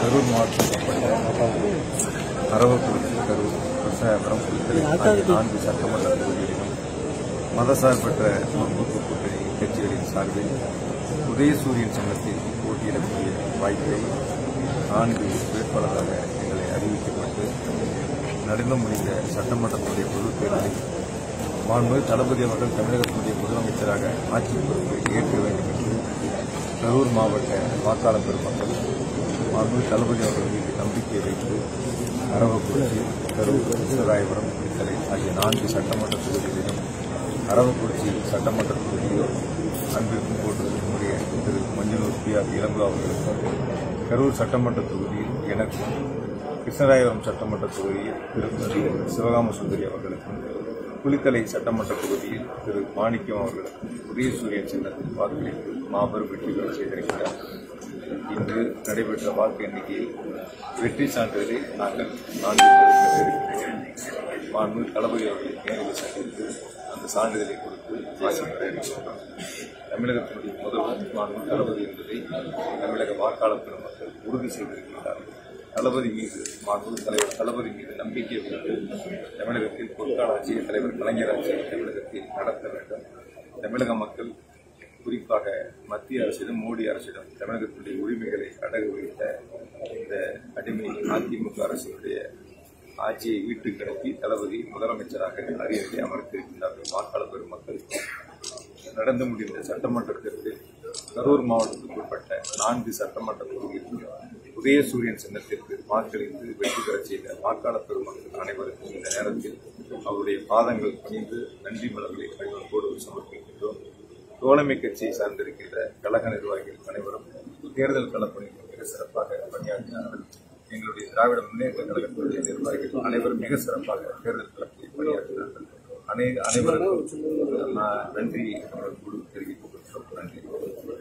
கரூர் மாவட்டத்தில் அரவக்குறிச்சி கரூர் விவசாயபுரம் புலித்தலை ஆகிய நான்கு சட்டமன்ற தொகுதிகளிலும் மதசார்பற்ற முற்போக்கு கூட்டணி கட்சிகளின் சார்பில் உதயசூரியன் சின்னத்தில் போட்டியிடக்கூடிய வாய்ப்பை நான்கு வேட்பாளராக எங்களை அறிவிக்கப்பட்டு நடந்து முடிந்த சட்டமன்றத்துடைய பொதுத் தேர்தலில் மாண்பு தளபதி அவர்கள் தமிழகத்தினுடைய முதலமைச்சராக ஆட்சி பொறுப்பை ஏற்க வேண்டும் என்று கரூர் மாவட்ட வாக்காளர் பெருமக்கள் மாண்பு தளபதி அவர்கள் மீது நம்பிக்கை வைத்து அரவக்குறிச்சி கரூர் கிருஷ்ணராயபுரம் புலித்தலை ஆகிய நான்கு சட்டமன்ற தொகுதிகளிலும் அரவக்குறிச்சி சட்டமன்ற தொகுதியில் அன்பிற்கும் போட்டு நம்முடைய திரு மஞ்சளூர் பி ஆர் இளங்கோ அவர்களுக்கும் கரூர் சட்டமன்ற தொகுதியில் எனக்கும் கிருஷ்ணராயபுரம் சட்டமன்ற தொகுதியில் திருமதி சிவகாம சுந்தரி அவர்களுக்கும் குளித்தலை சட்டமன்ற தொகுதியில் திரு மாணிக்கம் அவர்களுக்கும் உதயசூரியன் சின்னத்தில் வாக்களித்து மாபெரும் வெற்றி பெற செய்திருக்கிறார் இன்று நடைபெற்ற வாக்கு எண்ணிக்கையில் வெற்றி சான்றிதழை நாங்கள் நான்கு பெற்றிருக்கிறோம் மாண்பு தளபதி அவர்கள் நேரில் சந்தித்து அந்த சான்றிதழை கொடுத்து வாசிப்பட இருக்கிறோம் தமிழகத்தினுடைய முதல்வர் மாண்பு தளபதி என்பதை தமிழக வாக்காளர் பெருமக்கள் உறுதி செய்திருக்கிறார்கள் தளபதி மீது மாண்பு தலைவர் தளபதி மீது நம்பிக்கை வைத்து தமிழகத்தில் பொற்கால ஆட்சியை தலைவர் கலைஞர் ஆட்சியை தமிழகத்தில் நடத்த வேண்டும் தமிழக மக்கள் குறிப்பாக மத்திய அரசிடம் மோடி அரசிடம் தமிழகத்தினுடைய உரிமைகளை அடகு வைத்த இந்த அடிமை அதிமுக அரசினுடைய ஆட்சியை வீட்டுக்கு அனுப்பி தளபதி முதலமைச்சராக அரியணை அமர்த்திருக்கின்றார்கள் வாக்காளர் பெருமக்கள் நடந்து முடிந்த சட்டமன்ற தேர்தலில் கரூர் மாவட்டத்துக்கு உட்பட்ட நான்கு சட்டமன்ற தொகுதிகளில் உதயசூரியன் சின்னத்திற்கு வாக்களித்து வெற்றி பெறச் செய்த வாக்காளர் பெருமக்கள் அனைவருக்கும் இந்த நேரத்தில் அவருடைய பாதங்கள் பணிந்து நன்றி மலர்களை அணிவன்போடு சமர்ப்பிக்கின்றோம் தோழமை கட்சியை சார்ந்திருக்கின்ற கழக நிர்வாகிகள் அனைவரும் தேர்தல் களப்பணியில் மிக சிறப்பாக பணியாற்றினார்கள் எங்களுடைய திராவிட முன்னேற்ற கழகத்தினுடைய நிர்வாகிகள் அனைவரும் மிக சிறப்பாக தேர்தல் களத்தில் பணியாற்றினார்கள் அனை அனைவருக்கும் நான் நன்றி அவர்கள் குழு தெரிவித்துக் கொள்கிறோம் நன்றி